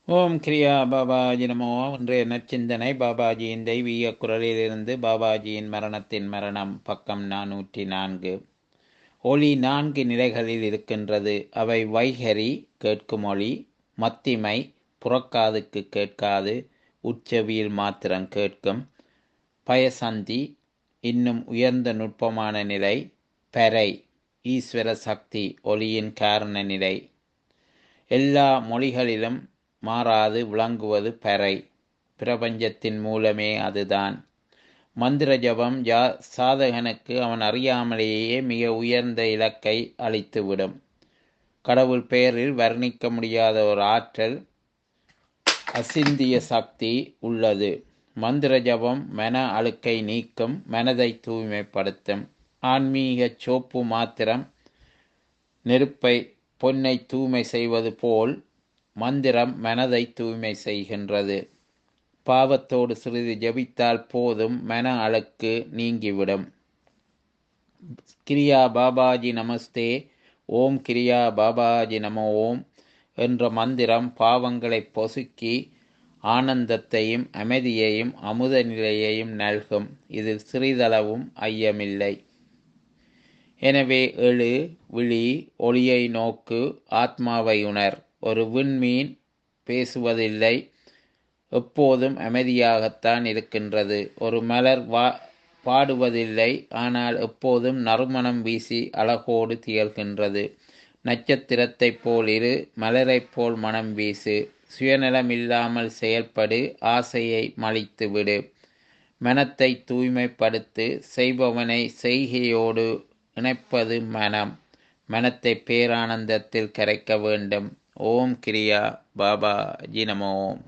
ஓம் கிரியா பாபாஜி நமோ இன்றைய நற்சிந்தனை பாபாஜியின் தெய்வீக குரலிலிருந்து பாபாஜியின் மரணத்தின் மரணம் பக்கம் நானூற்றி நான்கு ஒளி நான்கு நிலைகளில் இருக்கின்றது அவை வைகரி கேட்கும் ஒளி மத்திமை புறக்காதுக்கு கேட்காது உச்சவியில் மாத்திரம் கேட்கும் பயசந்தி இன்னும் உயர்ந்த நுட்பமான நிலை பறை ஈஸ்வர சக்தி ஒளியின் காரண நிலை எல்லா மொழிகளிலும் மாறாது விளங்குவது பறை பிரபஞ்சத்தின் மூலமே அதுதான் மந்திர ஜபம் ஜா சாதகனுக்கு அவன் அறியாமலேயே மிக உயர்ந்த இலக்கை அளித்துவிடும் கடவுள் பெயரில் வர்ணிக்க முடியாத ஒரு ஆற்றல் அசிந்திய சக்தி உள்ளது மந்திர ஜபம் மன அழுக்கை நீக்கும் மனதை தூய்மைப்படுத்தும் ஆன்மீக சோப்பு மாத்திரம் நெருப்பை பொன்னை தூய்மை செய்வது போல் மந்திரம் மனதை தூய்மை செய்கின்றது பாவத்தோடு சிறிது ஜபித்தால் போதும் மன அழுக்கு நீங்கிவிடும் கிரியா பாபாஜி நமஸ்தே ஓம் கிரியா பாபாஜி நம ஓம் என்ற மந்திரம் பாவங்களை பொசுக்கி ஆனந்தத்தையும் அமைதியையும் அமுத நிலையையும் நல்கும் இதில் சிறிதளவும் ஐயமில்லை எனவே எழு விழி ஒளியை நோக்கு ஆத்மாவை உணர் ஒரு விண்மீன் பேசுவதில்லை எப்போதும் அமைதியாகத்தான் இருக்கின்றது ஒரு மலர் வா பாடுவதில்லை ஆனால் எப்போதும் நறுமணம் வீசி அழகோடு திகழ்கின்றது நட்சத்திரத்தைப் போல் இரு மலரைப் போல் மனம் வீசு சுயநலம் இல்லாமல் செயல்படு ஆசையை மலித்து விடு மனத்தை தூய்மைப்படுத்து செய்பவனை செய்கையோடு இணைப்பது மனம் மனத்தை பேரானந்தத்தில் கரைக்க வேண்டும் ஓம் கிரியா பாபா ஜி நமோ